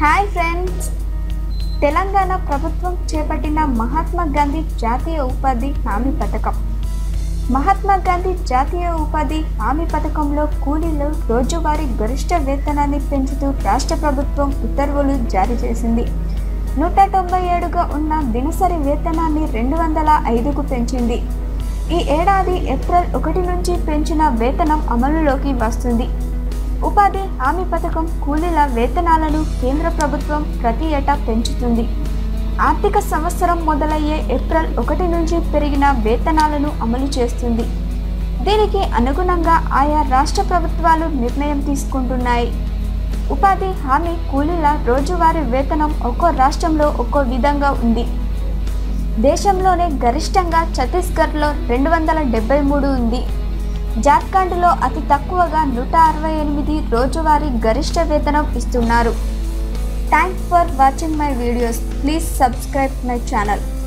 hi friends Telangana ప్రభుత్వం చేపట్టిన మహాత్మా గాంధీ జాతీయ ఉపాధి హామీ పథకం మహాత్మా గాంధీ జాతీయ ఉపాధి హామీ పథకంలో కూలీలు రోజువారీ గరిష్ట వేతనాన్ని పెంచుతూ రాష్ట్ర ప్రభుత్వం ఉత్తర్వులు జారీ చేసింది నూట తొంభై ఏడుగా ఉన్న దినసరి వేతనాన్ని రెండు వందల ఐదుకు పెంచింది ఈ ఏడాది ఏప్రిల్ ఒకటి నుంచి పెంచిన వేతనం అమలులోకి వస్తుంది ఉపాధి హామీ పథకం కూలీల వేతనాలను కేంద్ర ప్రభుత్వం ప్రతి ఏటా పెంచుతుంది ఆర్థిక సంవత్సరం మొదలయ్యే ఏప్రిల్ ఒకటి నుంచి పెరిగిన వేతనాలను అమలు చేస్తుంది దీనికి అనుగుణంగా ఆయా రాష్ట్ర ప్రభుత్వాలు నిర్ణయం తీసుకుంటున్నాయి ఉపాధి హామీ కూలీల రోజువారీ వేతనం ఒక్కో రాష్ట్రంలో ఒక్కో విధంగా ఉంది దేశంలోనే గరిష్టంగా ఛత్తీస్గఢ్లో రెండు వందల డెబ్బై మూడు ఉంది జార్ఖండ్లో అతి తక్కువగా నూట అరవై ఎనిమిది రోజువారీ గరిష్ట వేతనం ఇస్తున్నారు thanks for watching my videos please subscribe my channel